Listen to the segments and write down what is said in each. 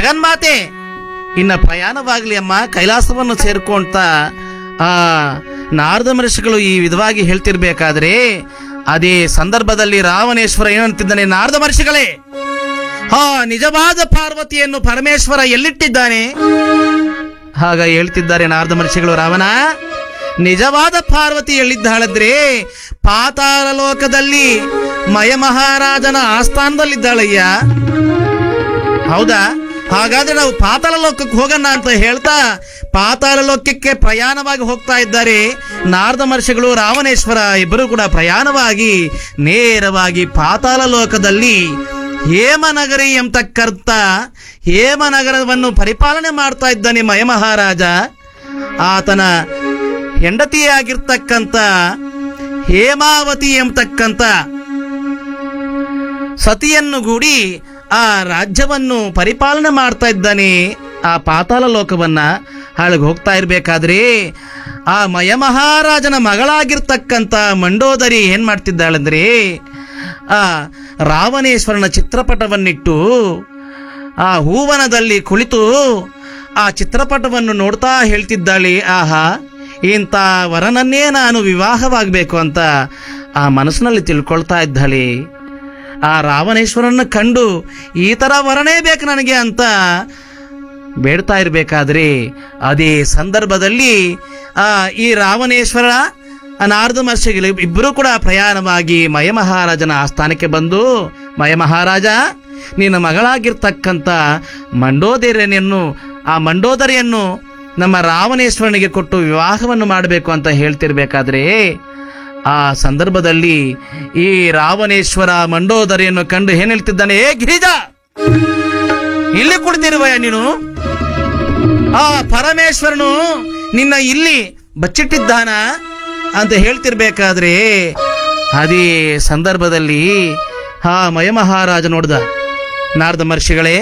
ಜಗನ್ಮಾತೆ ಇನ್ನ ಪ್ರಯಾಣವಾಗ್ಲಿ ಅಮ್ಮ ಕೈಲಾಸವನ್ನು ಸೇರ್ಕೊಂತ ಆ ನಾರದ ಮಹರ್ಷಿಗಳು ಈ ವಿಧವಾಗಿ ಹೇಳ್ತಿರ್ಬೇಕಾದ್ರೆ ಅದೇ ಸಂದರ್ಭದಲ್ಲಿ ರಾವಣೇಶ್ವರ ಏನಂತಿದ್ದಾನೆ ನಾರದ ಮಹರ್ಷಿಗಳೇ ಹಾ ನಿಜವಾದ ಪಾರ್ವತಿಯನ್ನು ಪರಮೇಶ್ವರ ಎಲ್ಲಿಟ್ಟಿದ್ದಾನೆ ಹಾಗ ಹೇಳ್ತಿದ್ದಾರೆ ನಾರದ ಮಹರ್ಷಿಗಳು ರಾವಣ ನಿಜವಾದ ಪಾರ್ವತಿ ಎಲ್ಲಿದ್ದಾಳಂದ್ರೆ ಪಾತಾಳ ಲೋಕದಲ್ಲಿ ಮಯ ಮಹಾರಾಜನ ಆಸ್ಥಾನದಲ್ಲಿದ್ದಾಳಯ್ಯ ಹೌದಾ ಹಾಗಾದ್ರೆ ನಾವು ಪಾತಾಳ ಲೋಕಕ್ಕೆ ಹೋಗೋಣ ಅಂತ ಹೇಳ್ತಾ ಪಾತಾಳ ಲೋಕಕ್ಕೆ ಪ್ರಯಾಣವಾಗಿ ಹೋಗ್ತಾ ಇದ್ದಾರೆ ನಾರದ ಮಹರ್ಷಿಗಳು ರಾವಣೇಶ್ವರ ಇಬ್ಬರು ಕೂಡ ಪ್ರಯಾಣವಾಗಿ ನೇರವಾಗಿ ಪಾತಾಳ ಲೋಕದಲ್ಲಿ ಹೇಮನಗರಿ ಎಂಬತಕ್ಕರ್ಥ ಹೇಮನಗರವನ್ನು ಪರಿಪಾಲನೆ ಮಾಡ್ತಾ ಇದ್ದಾನೆ ಮಯ ಮಹಾರಾಜ ಆತನ ಹೆಂಡತಿಯಾಗಿರ್ತಕ್ಕಂಥ ಹೇಮಾವತಿ ಎಂಬತಕ್ಕಂಥ ಸತಿಯನ್ನು ಗೂಡಿ ಆ ರಾಜ್ಯವನ್ನು ಪರಿಪಾಲನೆ ಮಾಡ್ತಾ ಇದ್ದಾನೆ ಆ ಪಾತಾಳ ಲೋಕವನ್ನ ಹಾಳಿಗೆ ಹೋಗ್ತಾ ಇರ್ಬೇಕಾದ್ರೆ ಆ ಮಯ ಮಹಾರಾಜನ ಮಗಳಾಗಿರ್ತಕ್ಕಂಥ ಮಂಡೋದರಿ ಏನ್ ಮಾಡ್ತಿದ್ದಾಳಂದ್ರೆ ಆ ರಾವಣೇಶ್ವರನ ಚಿತ್ರಪಟವನ್ನಿಟ್ಟು ಆ ಹೂವನದಲ್ಲಿ ಕುಳಿತು ಆ ಚಿತ್ರಪಟವನ್ನು ನೋಡ್ತಾ ಹೇಳ್ತಿದ್ದಾಳೆ ಆಹಾ ಇಂಥ ವರನನ್ನೇ ನಾನು ವಿವಾಹವಾಗಬೇಕು ಅಂತ ಆ ಮನಸ್ಸಿನಲ್ಲಿ ತಿಳ್ಕೊಳ್ತಾ ಇದ್ದಾಳೆ ಆ ರಾವಣೇಶ್ವರನ್ನ ಕಂಡು ಈ ತರ ವರನೇ ಬೇಕು ನನಗೆ ಅಂತ ಬೇಡ್ತಾ ಇರಬೇಕಾದ್ರೆ ಅದೇ ಸಂದರ್ಭದಲ್ಲಿ ಆ ಈ ರಾವಣೇಶ್ವರ ಆ ನಾರದ ಮಹರ್ಷಿಗಳು ಇಬ್ಬರು ಕೂಡ ಪ್ರಯಾಣವಾಗಿ ಮಯ ಮಹಾರಾಜನ ಆಸ್ಥಾನಕ್ಕೆ ಬಂದು ಮಯ ಮಹಾರಾಜ ನಿನ್ನ ಮಗಳಾಗಿರ್ತಕ್ಕಂಥ ಮಂಡೋದರಿಯನ್ನು ಆ ಮಂಡೋದರಿಯನ್ನು ನಮ್ಮ ರಾವಣೇಶ್ವರನಿಗೆ ಕೊಟ್ಟು ವಿವಾಹವನ್ನು ಮಾಡಬೇಕು ಅಂತ ಹೇಳ್ತಿರ್ಬೇಕಾದ್ರೆ ಆ ಸಂದರ್ಭದಲ್ಲಿ ಈ ರಾವಣೇಶ್ವರ ಮಂಡೋದರಿಯನ್ನು ಕಂಡು ಏನ್ ಹೇಳ್ತಿದ್ದಾನೆ ಏ ಗಿರಿಜ ಇಲ್ಲಿ ಕುಳಿತಿರುವಯ ನೀನು ಆ ಪರಮೇಶ್ವರನು ನಿನ್ನ ಇಲ್ಲಿ ಬಚ್ಚಿಟ್ಟಿದ್ದಾನ ಅಂತ ಹೇಳ್ತಿರ್ಬೇಕಾದ್ರೆ ಅದೇ ಸಂದರ್ಭದಲ್ಲಿ ಆ ಮಯ ಮಹಾರಾಜ ನೋಡ್ದ ನಾರದ ಮಹರ್ಷಿಗಳೇ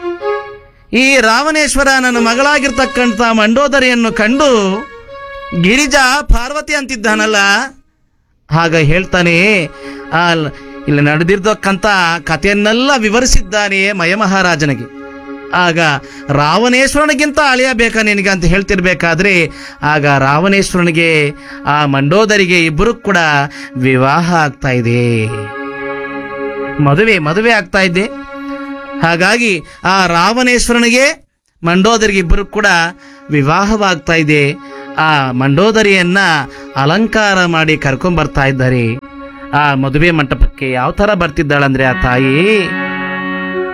ಈ ರಾವಣೇಶ್ವರ ನನ್ನ ಮಗಳಾಗಿರ್ತಕ್ಕಂಥ ಮಂಡೋದರಿಯನ್ನು ಕಂಡು ಗಿರಿಜಾ ಪಾರ್ವತಿ ಅಂತಿದ್ದಾನಲ್ಲ ಹಾಗ ಹೇಳ್ತಾನೆ ಆ ಲ್- ಇಲ್ಲಿ ನಡೆದಿರ್ತಕ್ಕಂಥ ಕಥೆಯನ್ನೆಲ್ಲ ವಿವರಿಸಿದ್ದಾನೆ ಮಯ ಮಹಾರಾಜನಿಗೆ ಆಗ ರಾವಣೇಶ್ವರನಿಗಿಂತ ಅಳಿಯ ಬೇಕಾ ನಿನಗೆ ಅಂತ ಹೇಳ್ತಿರ್ಬೇಕಾದ್ರೆ ಆಗ ರಾವಣೇಶ್ವರನಿಗೆ ಆ ಮಂಡೋದರಿಗೆ ಇಬ್ಬರು ಕೂಡ ವಿವಾಹ ಆಗ್ತಾ ಇದೆ ಮದುವೆ ಮದುವೆ ಆಗ್ತಾ ಇದೆ ಹಾಗಾಗಿ ಆ ರಾವಣೇಶ್ವರನಿಗೆ ಮಂಡೋದರಿಗೆ ಇಬ್ಬರು ಕೂಡ ವಿವಾಹವಾಗ್ತಾ ಇದೆ ಆ ಮಂಡೋದರಿಯನ್ನ ಅಲಂಕಾರ ಮಾಡಿ ಕರ್ಕೊಂಡ್ ಬರ್ತಾ ಇದ್ದಾರೆ ಆ ಮದುವೆ ಮಂಟಪಕ್ಕೆ ಯಾವ ತರ ಬರ್ತಿದ್ದಾಳಂದ್ರೆ ಆ ತಾಯಿ